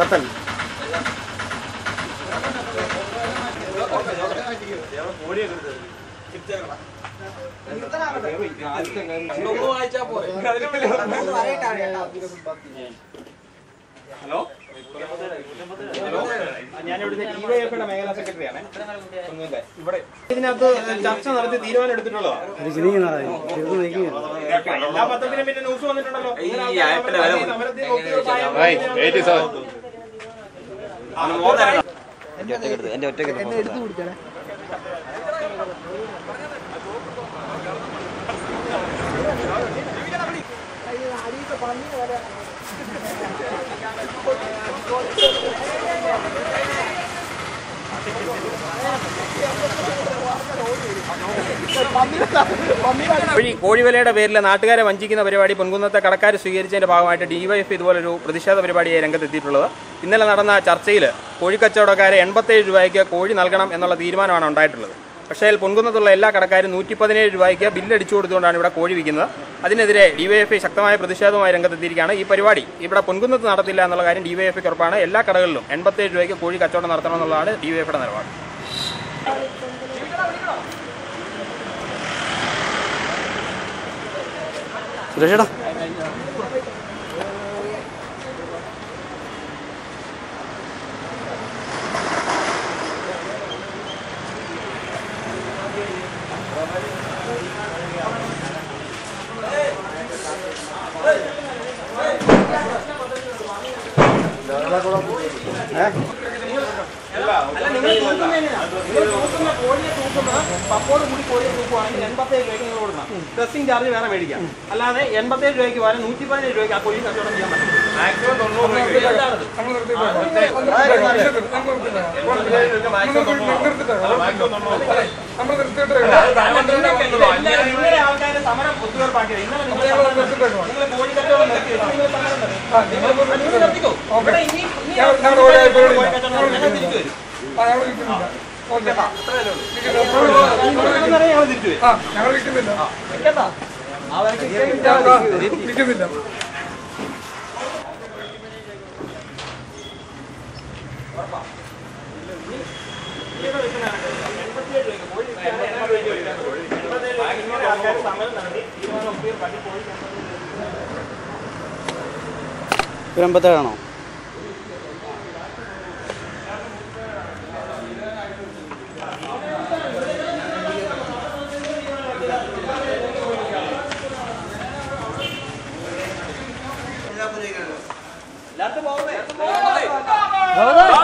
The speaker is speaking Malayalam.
ജോണാഥൻ ഹലോ ഹലോ ഞാനിവിടുത്തെ ഡിവൈഎഫിയുടെ മേഖലാ സെക്രട്ടറിയാണ് ഒന്നുമില്ല ഇവിടെ ഇതിനകത്ത് ചർച്ച നടത്തി തീരുമാനം എടുത്തിട്ടുള്ളതാണ് എല്ലാ പത്രത്തിലും പിന്നെ ന്യൂസ് വന്നിട്ടുണ്ടല്ലോ ഇങ്ങനെ ആൾക്കാർ സമരത്തിൽ ഒത്തുതീർപ്പായ വഴി കോഴിവലയുടെ പേരിൽ നാട്ടുകാരെ വഞ്ചിക്കുന്ന പരിപാടി പൊൻകുന്നത്തെ കടക്കാർ സ്വീകരിച്ചതിന്റെ ഭാഗമായിട്ട് ഡിവൈഎഫ് ഇതുപോലൊരു പ്രതിഷേധ പരിപാടിയായി രംഗത്തെത്തിയിട്ടുള്ളത് ഇന്നലെ നടന്ന ചർച്ചയിൽ കോഴിക്കച്ചവടക്കാരെ എൺപത്തേഴ് രൂപയ്ക്ക് കോഴി നൽകണം എന്നുള്ള തീരുമാനമാണ് ഉണ്ടായിട്ടുള്ളത് പക്ഷേ പൊൻകുന്നത്തുള്ള എല്ലാ കടക്കാരും നൂറ്റി പതിനേഴ് രൂപയ്ക്ക് ബില്ലടിച്ചു കൊടുത്തുകൊണ്ടാണ് ഇവിടെ കോഴി വിൽക്കുന്നത് അതിനെതിരെ ഡിവൈഎഫ്ഐ ശക്തമായ പ്രതിഷേധവുമായി രംഗത്തെത്തിയിരിക്കുകയാണ് ഈ പരിപാടി ഇവിടെ പൊൻകുന്നത്ത് നടത്തില്ല എന്നുള്ള കാര്യം ഡിവൈഎഫ്ഐക്ക് ഉറപ്പാണ് എല്ലാ കടകളിലും എൺപത്തേഴ് രൂപയ്ക്ക് കോഴി കച്ചവടം നടത്തണം എന്നുള്ളതാണ് ഡിവൈഎഫിയുടെ നിലപാട് സുരേഷേടാ പപ്പോട് കൂടി കോഴിയെ തൂക്കുവാണെങ്കിൽ എൺപത്തേഴ് രൂപയ്ക്ക് നിങ്ങൾ കൊടുക്കണം ഡ്രസ്സിംഗ് ചാർജ് വേറെ മേടിക്കാം അല്ലാതെ എൺപത്തേഴ് രൂപയ്ക്ക് വരെ നൂറ്റി പതിനേഴ് രൂപയ്ക്ക് ആ കോഴി കച്ചവടം ചെയ്യാൻ പറ്റും മാക്സിമം തൊണ്ണൂറ് രൂപയ്ക്ക് ഇന്നലെ ആൾക്കാരെ സമരം ഒത്തുതീർപ്പാക്കിയത് ഇന്നലെ നിങ്ങൾ നിങ്ങൾ കോഴി കച്ചവടം നിർത്തി നിങ്ങൾ സമരം നിർത്തി. നിങ്ങൾ നിർത്തിക്കോ ഇവിടെ ഇനി ഇനി കോഴി കച്ചവടം നടത്തി ഞങ്ങൾ തിരിച്ചു വരും ഇവിടുന്ന് ഞങ്ങൾ തിരിച്ചു വരും വെക്കണ്ട ആ വിലക്ക് നിൽക്കുന്നില്ല എൺപത്തേഴാണോ എല്ലാവർക്കും പോകുന്നേ